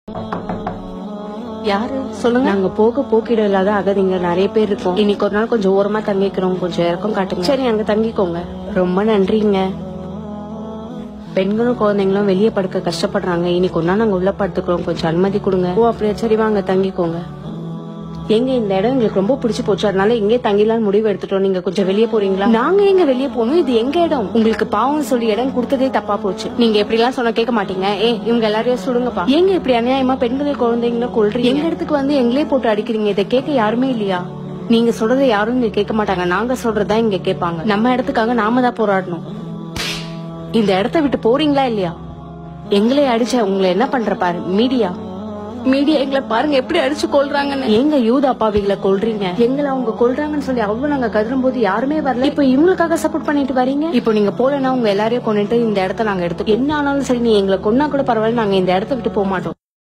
யாரு சொல்லுங்க நாங்க போக போக்கிட இல்லாத அகதிங்க நிறைய பேர் இருக்கோம் இன்னைக்கு ஒரு நாள் கொஞ்சம் ஓரமா தங்கிக்கிறோம் கொஞ்சம் இறக்கம் காட்டுங்க சரி அங்க தங்கிக்கோங்க ரொம்ப நன்றிங்க பெண்களும் குழந்தைங்களும் வெளியே படுக்க கஷ்டப்படுறாங்க இன்னைக்கு ஒரு நாள் நாங்க உள்ள படுத்துக்கிறோம் கொஞ்சம் அனுமதி கொடுங்க ஓ அப்படியா சரி வாங்க தங்கிக்கோங்க எங்க இந்த இடம் எங்களுக்கு ரொம்ப பிடிச்சு போச்சு அதனால இங்கே தங்கிடலாம் முடிவு எடுத்துட்டோம் நீங்க கொஞ்சம் வெளியே போறீங்களா நாங்க எங்க வெளியே போகணும் இது எங்க இடம் உங்களுக்கு பாவம் சொல்லி இடம் கொடுத்ததே தப்பா போச்சு நீங்க எப்படி எல்லாம் சொன்னா கேட்க மாட்டீங்க ஏ இவங்க எல்லாரையும் சுடுங்கப்பா எங்க இப்படி அநியாயமா பெண்களை குழந்தைங்கள கொள்றீங்க எங்க இடத்துக்கு வந்து எங்களே போட்டு அடிக்கிறீங்க இதை கேட்க யாருமே இல்லையா நீங்க சொல்றதை யாரும் இங்க கேட்க மாட்டாங்க நாங்க சொல்றதா இங்க கேட்பாங்க நம்ம இடத்துக்காக நாம தான் போராடணும் இந்த இடத்த விட்டு போறீங்களா இல்லையா எங்களே அடிச்ச உங்களை என்ன பண்ற பாரு மீடியா மீடியா எங்களை பாருங்க எப்படி அடிச்சு கொள்றாங்கன்னு எங்க யூத அப்பாவிகளை கொல்றீங்க எங்களை அவங்க கொல்றாங்கன்னு சொல்லி அவ்வளவு நாங்க கதறும் போது யாருமே வரல இப்ப இவங்களுக்காக சப்போர்ட் பண்ணிட்டு வரீங்க இப்போ நீங்க போலனா உங்க எல்லாரையும் கொண்டுட்டு இந்த இடத்த நாங்க எடுத்து என்ன ஆனாலும் சரி நீ எங்களை கொன்னா கூட பரவாயில்ல நாங்க இந்த இடத்த விட்டு போக மாட்டோம்